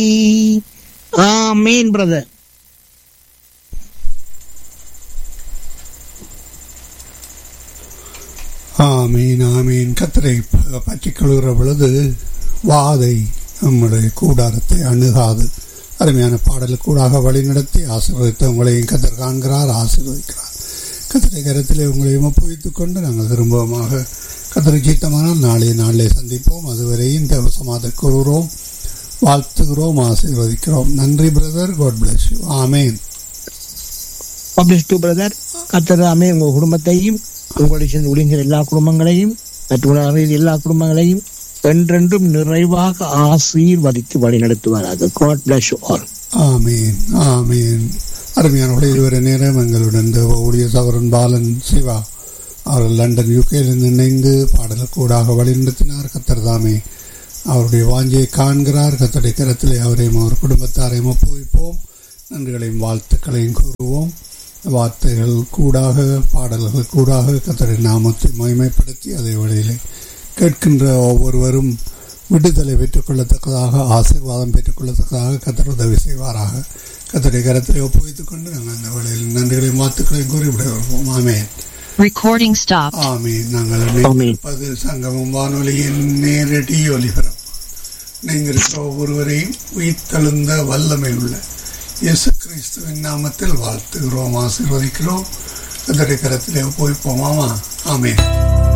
ஆமீன் பிரதர் ஆமீன் ஆமீன் கத்தரை பற்றி கொள்கிற பொழுது வாதை நம்முடைய கூடாரத்தை அணுகாது அருமையான பாடல் கூடாக வழிநடத்தி ஆசீர்வதித்து உங்களையும் கத்தர் காண்கிறார் ஆசீர்வதிக்கிறார் கத்தரை கரத்திலே உங்களையும் ஒப்புவித்துக் கொண்டு நாங்கள் திரும்பமாக கத்தரை கீர்த்தமானால் நாளைய நாளிலே சந்திப்போம் அதுவரையும் தேவசமாக கூறுகிறோம் வாழ்த்துகிறோம் ஆசீர்வதிக்கிறோம் நன்றி brother God bless you amen publish to brother கத்தராமே உங்க குடும்பத்தையும் உங்களுடைய சேர்ந்து ஒளிங்கிற எல்லா குடும்பங்களையும் மற்ற எல்லா குடும்பங்களையும் என்றென்றும் நிறைவாக ஆசீர்வதித்து வழிநடத்துவாராக காட் பிளஸ் ஆல் ஆமீன் ஆமீன் அருமையான இதுவரை நேரம் எங்களுடன் இந்த ஊழிய சவரன் பாலன் சிவா அவர் லண்டன் யூகேலிருந்து இணைந்து பாடல் கூடாக வழிநடத்தினார் கத்தர் தாமே அவருடைய வாஞ்சியை காண்கிறார் கத்தருடைய கரத்திலே அவரையும் அவர் குடும்பத்தாரையும் ஒப்புவிப்போம் நன்றிகளையும் வாழ்த்துக்களையும் கூறுவோம் வார்த்தைகள் கூடாக பாடல்கள் கூடாக கத்தரை நாமத்தை மகிமைப்படுத்தி அதே வழியிலே கேட்கின்ற ஒவ்வொருவரும் விடுதலை பெற்றுக்கொள்ளத்தக்கதாக ஆசீர்வாதம் பெற்றுக்கொள்ளத்தக்கதாக கத்தர் உதவி செய்வாராக கத்தரை கரத்திலே ஒப்புவித்துக் கொண்டு நாங்கள் அந்த வேளையில் நன்றிகளையும் வாழ்த்துக்களையும் கூறி விடுவோம் ஆமேன் Recording stopped. ஆமீன் நாங்கள் ஆமீன். இணைந்திருப்பது சங்கமம் வானொலியின் நேரடி ஒலிபரம் நீங்கள் ஒவ்வொருவரையும் உயிர்த்தெழுந்த வல்லமை உள்ள இயேசு கிறிஸ்துவின் நாமத்தில் வாழ்த்துகிறோம் ஆசீர்வதிக்கிறோம் கத்தரை கரத்திலே ஒப்புவிப்போம் ஆமா ஆமேன்